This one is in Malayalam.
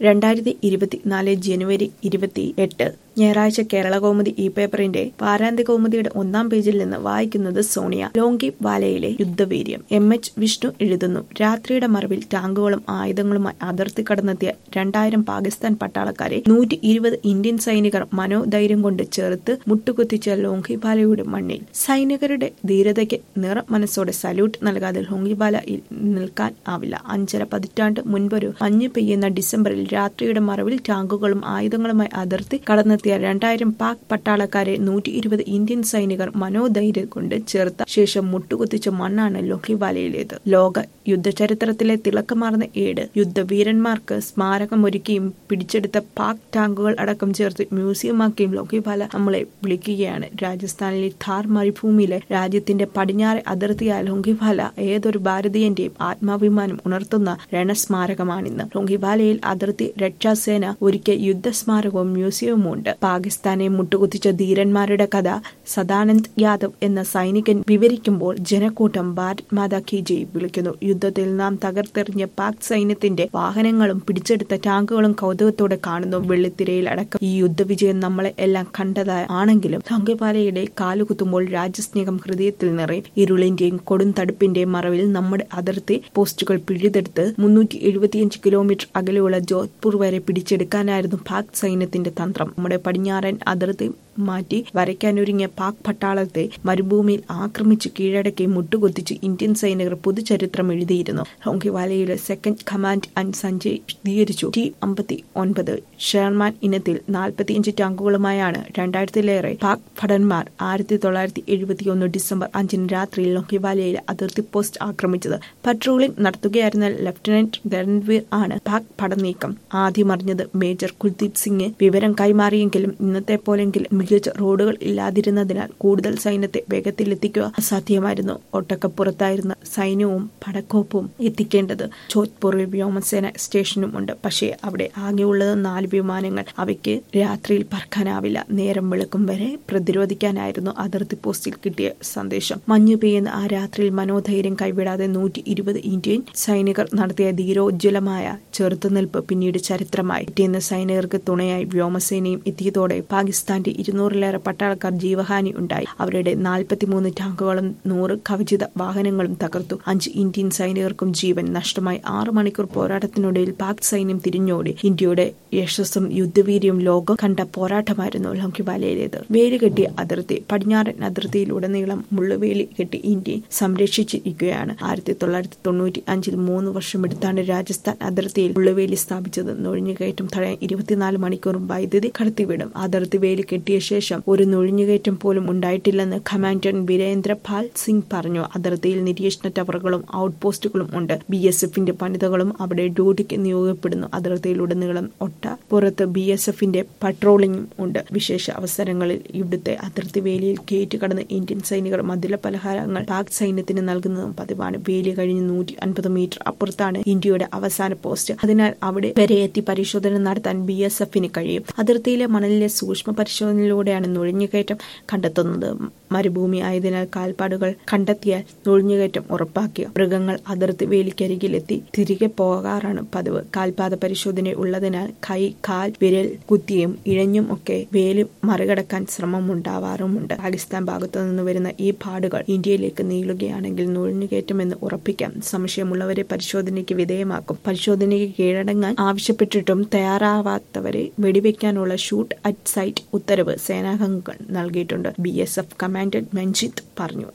രണ്ടായിരത്തി ഇരുപത്തിനാല് ജനുവരി ഇരുപത്തി എട്ട് ഞായറാഴ്ച കേരള കൗമുദി ഈ പേപ്പറിന്റെ വാരാന്ത്യ കൗമുദിയുടെ ഒന്നാം പേജിൽ നിന്ന് വായിക്കുന്നത് സോണിയ ലോങ്കി വാലയിലെ യുദ്ധവീര്യം എം എച്ച് വിഷ്ണു എഴുതുന്നു രാത്രിയുടെ മറവിൽ ടാങ്കുകളും ആയുധങ്ങളുമായി അതിർത്തി കടന്നെത്തിയ രണ്ടായിരം പാകിസ്ഥാൻ പട്ടാളക്കാരെ നൂറ്റി ഇരുപത് ഇന്ത്യൻ സൈനികർ മനോധൈര്യം കൊണ്ട് ചേർത്ത് മുട്ടുകുത്തിച്ച ലോങ്കിബാലയുടെ മണ്ണിൽ സൈനികരുടെ ധീരതയ്ക്ക് നിറ മനസ്സോടെ സല്യൂട്ട് നൽകാതെ ലോങ്കിബാലയിൽ നിൽക്കാൻ ആവില്ല അഞ്ചര പതിറ്റാണ്ട് മുൻപൊരു മഞ്ഞ് പെയ്യുന്ന ഡിസംബറിൽ രാത്രിയുടെ മറവിൽ ടാങ്കുകളും ആയുധങ്ങളുമായി അതിർത്തി കടന്നെത്തിയ രണ്ടായിരം പാക് പട്ടാളക്കാരെ നൂറ്റി ഇരുപത് ഇന്ത്യൻ സൈനികർ മനോധൈര്യം കൊണ്ട് ചേർത്ത ശേഷം മുട്ടുകുത്തിച്ച മണ്ണാണ് ലോഹിവാലയിലേത് ലോക യുദ്ധചരിത്രത്തിലെ തിളക്കമാർന്ന ഏട് യുദ്ധവീരന്മാർക്ക് സ്മാരകമൊരുക്കിയും പിടിച്ചെടുത്ത പാക് ടാങ്കുകൾ അടക്കം ചേർത്ത് മ്യൂസിയമാക്കിയും ലോഹിവാല നമ്മളെ വിളിക്കുകയാണ് രാജസ്ഥാനിലെ ഥാർ മരുഭൂമിയിലെ രാജ്യത്തിന്റെ പടിഞ്ഞാറെ അതിർത്തിയായ ലോഹിവാല ഏതൊരു ഭാരതീയന്റെയും ആത്മാഭിമാനം ഉണർത്തുന്ന രണസ്മാരകമാണിന്ന് ലോഹിവാലയിൽ അതിർത്തി രക്ഷാസേന ഒരുക്കിയ യുദ്ധസ്മാരകവും മ്യൂസിയവും ഉണ്ട് പാകിസ്ഥാനെ മുട്ടുകുത്തിച്ച ധീരന്മാരുടെ കഥ സദാനന്ദ് യാദവ് എന്ന സൈനികൻ വിവരിക്കുമ്പോൾ ജനക്കൂട്ടം ഭാരത് മാതാ കി ജയ് വിളിക്കുന്നു യുദ്ധത്തിൽ നാം തകർത്തെറിഞ്ഞ പാക് സൈന്യത്തിന്റെ വാഹനങ്ങളും പിടിച്ചെടുത്ത ടാങ്കുകളും കൗതുകത്തോടെ കാണുന്നു വെള്ളിത്തിരയിൽ അടക്കം ഈ യുദ്ധവിജയം നമ്മളെ എല്ലാം കണ്ടതായ ആണെങ്കിലും സംഘപാലയുടെ കാലുകുത്തുമ്പോൾ രാജ്യസ്നേഹം ഹൃദയത്തിൽ നിറയും ഇരുളിന്റെയും കൊടുംതടുപ്പിന്റെയും മറവിൽ നമ്മുടെ അതിർത്തി പോസ്റ്റുകൾ പിഴുതെടുത്ത് മുന്നൂറ്റി എഴുപത്തിയഞ്ച് കിലോമീറ്റർ അകലെയുള്ള ജോധ്പൂർ വരെ പിടിച്ചെടുക്കാനായിരുന്നു പാക് സൈന്യത്തിന്റെ തന്ത്രം നമ്മുടെ പടിഞ്ഞാറൻ അതിർത്തി മാറ്റി വരയ്ക്കാനൊരുങ്ങിയ പാക് പട്ടാളത്തെ മരുഭൂമിയിൽ ആക്രമിച്ച് കീഴടക്കി മുട്ടുകൊത്തിച്ച് ഇന്ത്യൻ സൈനികർ പുതുചരിത്രം എഴുതിയിരുന്നു ലോങ്കിവാലയിലെ സെക്കൻഡ് കമാൻഡ് ആൻഡ് സഞ്ജയ് വിശദീകരിച്ചു ടി അമ്പത്തി ഒൻപത് ഷെർമാൻ ഇനത്തിൽ നാൽപ്പത്തിയഞ്ച് ടാങ്കുകളുമായാണ് രണ്ടായിരത്തിലേറെ പാക് ഭടന്മാർ ആയിരത്തി തൊള്ളായിരത്തി എഴുപത്തിയൊന്ന് ഡിസംബർ അഞ്ചിന് രാത്രിയിൽ ലോഹിവാലയിലെ അതിർത്തി പോസ്റ്റ് ആക്രമിച്ചത് പട്രോളിംഗ് നടത്തുകയായിരുന്ന ലഫ്റ്റനന്റ് ധരൺവീർ ആണ് പാക് പടനീക്കം ആദ്യം അറിഞ്ഞത് മേജർ കുൽദീപ് സിംഗ് വിവരം കൈമാറിയെങ്കിലും ഇന്നത്തെ പോലെങ്കിലും മികച്ച റോഡുകൾ ഇല്ലാതിരുന്നതിനാൽ കൂടുതൽ സൈന്യത്തെ വേഗത്തിലെത്തിക്കുക അസാധ്യമായിരുന്നു ഒട്ടക്കപ്പുറത്തായിരുന്ന സൈന്യവും പടക്കോപ്പും എത്തിക്കേണ്ടത് ജോധ്പൂറിൽ വ്യോമസേന സ്റ്റേഷനും ഉണ്ട് പക്ഷേ അവിടെ ആകെയുള്ളത് നാല് വിമാനങ്ങൾ അവയ്ക്ക് രാത്രിയിൽ പറക്കാനാവില്ല നേരം വെളുക്കും വരെ പ്രതിരോധിക്കാനായിരുന്നു അതിർത്തി പോസ്റ്റിൽ കിട്ടിയ സന്ദേശം മഞ്ഞു പെയ്യുന്ന ആ രാത്രിയിൽ മനോധൈര്യം കൈവിടാതെ നൂറ്റി ഇരുപത് ഇന്ത്യൻ സൈനികർ നടത്തിയ ധീരോജ്വലമായ ചെറുത്തുനിൽപ്പ് പിന്നീട് ചരിത്രമായി പിറ്റേന്ന് സൈനികർക്ക് തുണയായി വ്യോമസേനയും എത്തിയതോടെ പാകിസ്ഥാന്റെ ഇരുന്നൂറിലേറെ പട്ടാളക്കാർ ജീവഹാനി ഉണ്ടായി അവരുടെ നാൽപ്പത്തിമൂന്ന് ടാങ്കുകളും നൂറ് കവചിത വാഹനങ്ങളും തകർത്തു അഞ്ച് ഇന്ത്യൻ സൈനികർക്കും ജീവൻ നഷ്ടമായി ആറു മണിക്കൂർ പോരാട്ടത്തിനൊടുവിൽ പാക് സൈന്യം തിരിഞ്ഞോടി ഇന്ത്യയുടെ യശസ്സും യുദ്ധവീര്യവും ലോകം കണ്ട പോരാട്ടമായിരുന്നു ലോങ്കിവാലയിലേത് വേലി കെട്ടിയ അതിർത്തി പടിഞ്ഞാറൻ അതിർത്തിയിലുടനീളം മുള്ളുവേലി കെട്ടി ഇന്ത്യ സംരക്ഷിച്ചിരിക്കുകയാണ് ആയിരത്തി തൊള്ളായിരത്തി തൊണ്ണൂറ്റി അഞ്ചിൽ മൂന്ന് വർഷമെടുത്താണ് രാജസ്ഥാൻ അതിർത്തിയിൽ മുള്ളുവേലി സ്ഥാപിച്ചത് നുഴഞ്ഞുകയറ്റം തടയാൻ ഇരുപത്തിനാല് മണിക്കൂറും വൈദ്യുതി കടത്തിവിടും അതിർത്തി വേലി കെട്ടിയ ശേഷം ഒരു നുഴഞ്ഞുകയറ്റം പോലും ഉണ്ടായിട്ടില്ലെന്ന് കമാൻഡർ വീരേന്ദ്ര പാൽ സിംഗ് പറഞ്ഞു അതിർത്തിയിൽ നിരീക്ഷണ ടവറുകളും ഔട്ട് പോസ്റ്റുകളും ഉണ്ട് ബി എസ് എഫിന്റെ പണിതകളും അവിടെ ഡ്യൂട്ടിക്ക് നിയോഗിക്കപ്പെടുന്നു അതിർത്തിയിലുടനീളം ഒട്ട പുറത്ത് ബി എസ് എഫിന്റെ പട്രോളിംഗും ഉണ്ട് വിശേഷ അവസരങ്ങളിൽ ഇവിടുത്തെ അതിർത്തി വേലിയിൽ കയറ്റി കടന്ന് ഇന്ത്യൻ സൈനികർ മധുര പലഹാരങ്ങൾ പാക് സൈന്യത്തിന് നൽകുന്നതും പതിവാണ് വേലി കഴിഞ്ഞ് നൂറ്റി അൻപത് മീറ്റർ അപ്പുറത്താണ് ഇന്ത്യയുടെ അവസാന പോസ്റ്റ് അതിനാൽ അവിടെ വരെ എത്തി പരിശോധന നടത്താൻ ബി എസ് എഫിന് കഴിയും അതിർത്തിയിലെ മണലിലെ സൂക്ഷ്മ പരിശോധനയിലൂടെയാണ് നുഴഞ്ഞുകയറ്റം കണ്ടെത്തുന്നത് മരുഭൂമി ആയതിനാൽ കാൽപ്പാടുകൾ കണ്ടെത്തിയാൽ നുഴഞ്ഞുകയറ്റം ഉറപ്പാക്കിയ മൃഗങ്ങൾ അതിർത്തി വേലിക്കരികിലെത്തി തിരികെ പോകാറാണ് പതിവ് കാൽപാത പരിശോധന ഉള്ളതിനാൽ കൈ കാൽ വിരൽ കുത്തിയും ഇഴഞ്ഞും ഒക്കെ വേലി മറികടക്കാൻ ശ്രമമുണ്ടാവാറുമുണ്ട് പാകിസ്ഥാൻ ഭാഗത്തു നിന്ന് വരുന്ന ഈ പാടുകൾ ഇന്ത്യയിലേക്ക് നീളുകയാണെങ്കിൽ നുഴഞ്ഞുകയറ്റമെന്ന് ഉറപ്പിക്കാം സംശയമുള്ളവരെ പരിശോധനയ്ക്ക് വിധേയമാക്കും പരിശോധനയ്ക്ക് കീഴടങ്ങാൻ ആവശ്യപ്പെട്ടിട്ടും തയ്യാറാവാത്തവരെ വെടിവെക്കാനുള്ള ഷൂട്ട് അറ്റ് സൈറ്റ് ഉത്തരവ് സേനാംഗങ്ങൾ നൽകിയിട്ടുണ്ട് B S F commandant Manjith പറഞ്ഞു